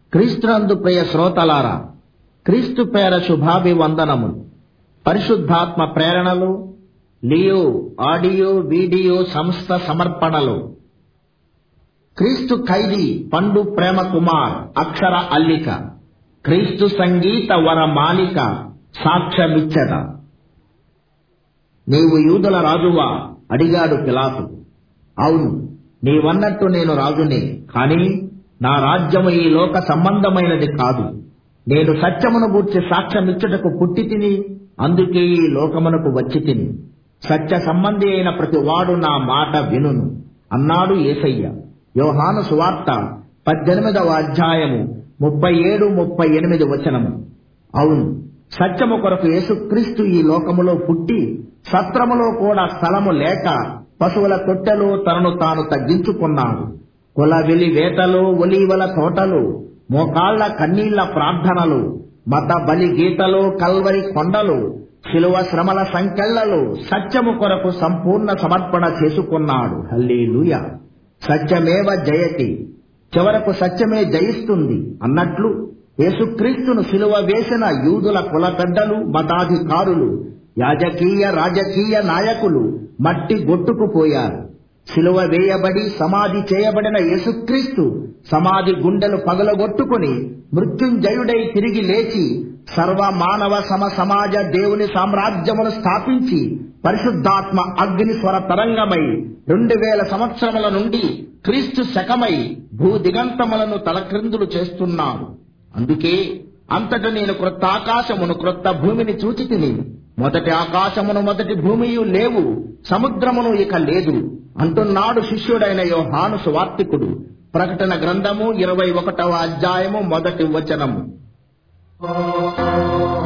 క్రీస్తునందు ప్రియ శ్రోతలారా క్రీస్తు పేర శుభాభివందనము పరిశుద్ధాత్మ ప్రేరణలు లియో ఆడియో వీడియో సంస్థ సమర్పణలు క్రీస్తు ఖైదీ పండు ప్రేమ కుమార్ అక్షర అల్లిక క్రీస్తు సంగీత వర మాలిక సాక్ష్యమిచ్చట నీవు యూదుల రాజువా అడిగాడు పిలాతు అవును నీవన్నట్టు నేను రాజునే కాని నా రాజ్యము ఈ లోక సంబంధమైనది కాదు నేను సత్యమును గూర్చి సాక్ష్యమిచ్చుటకు పుట్టి తిని అందుకే ఈ లోకమునకు వచ్చి తిని సత్య సంబంధి అయిన ప్రతి వాడు నా మాట వినును అన్నాడు ఏసయ్య యోహాను సువార్త పద్దెనిమిదవ అధ్యాయము ముప్పై ఏడు ముప్పై ఎనిమిది వచనము అవును సత్యము కొరకు యేసుక్రీస్తు ఈ లోకములో పుట్టి సత్రములో కూడా స్థలము లేక పశువుల తొట్టెలో తనను తాను తగ్గించుకున్నాడు కుల వెలి వేటలు ఒలీవల తోటలు మోకాళ్ల కన్నీళ్ల ప్రార్థనలు మత బలి గీతలు కల్వరి కొండలు శిలువ శ్రమల సంకెళ్లలు సత్యము కొరకు సంపూర్ణ సమర్పణ చేసుకున్నాడు హల్లీలుయ సత్యమేవ జయతి చివరకు సత్యమే జయిస్తుంది అన్నట్లు యేసుక్రీస్తును సిలువ వేసిన యూదుల కుల పెద్దలు మతాధికారులు యాజకీయ రాజకీయ నాయకులు మట్టి గొట్టుకుపోయారు సిలువ వేయబడి సమాధి చేయబడిన యేసుక్రీస్తు సమాధి గుండెలు పగలగొట్టుకుని మృత్యుంజయుడై తిరిగి లేచి సర్వ మానవ సమ సమాజ దేవుని సామ్రాజ్యమును స్థాపించి పరిశుద్ధాత్మ అగ్ని స్వర తరంగమై రెండు వేల సంవత్సరముల నుండి క్రీస్తు శకమై భూ దిగంతములను తలక్రిందులు చేస్తున్నాడు అందుకే అంతట నేను క్రొత్త ఆకాశమును క్రొత్త భూమిని చూచి తిని మొదటి ఆకాశమును మొదటి భూమియు లేవు సముద్రమును ఇక లేదు అంటున్నాడు శిష్యుడైన యోహాను సువార్తికుడు ప్రకటన గ్రంథము ఇరవై ఒకటవ అధ్యాయము మొదటి వచనము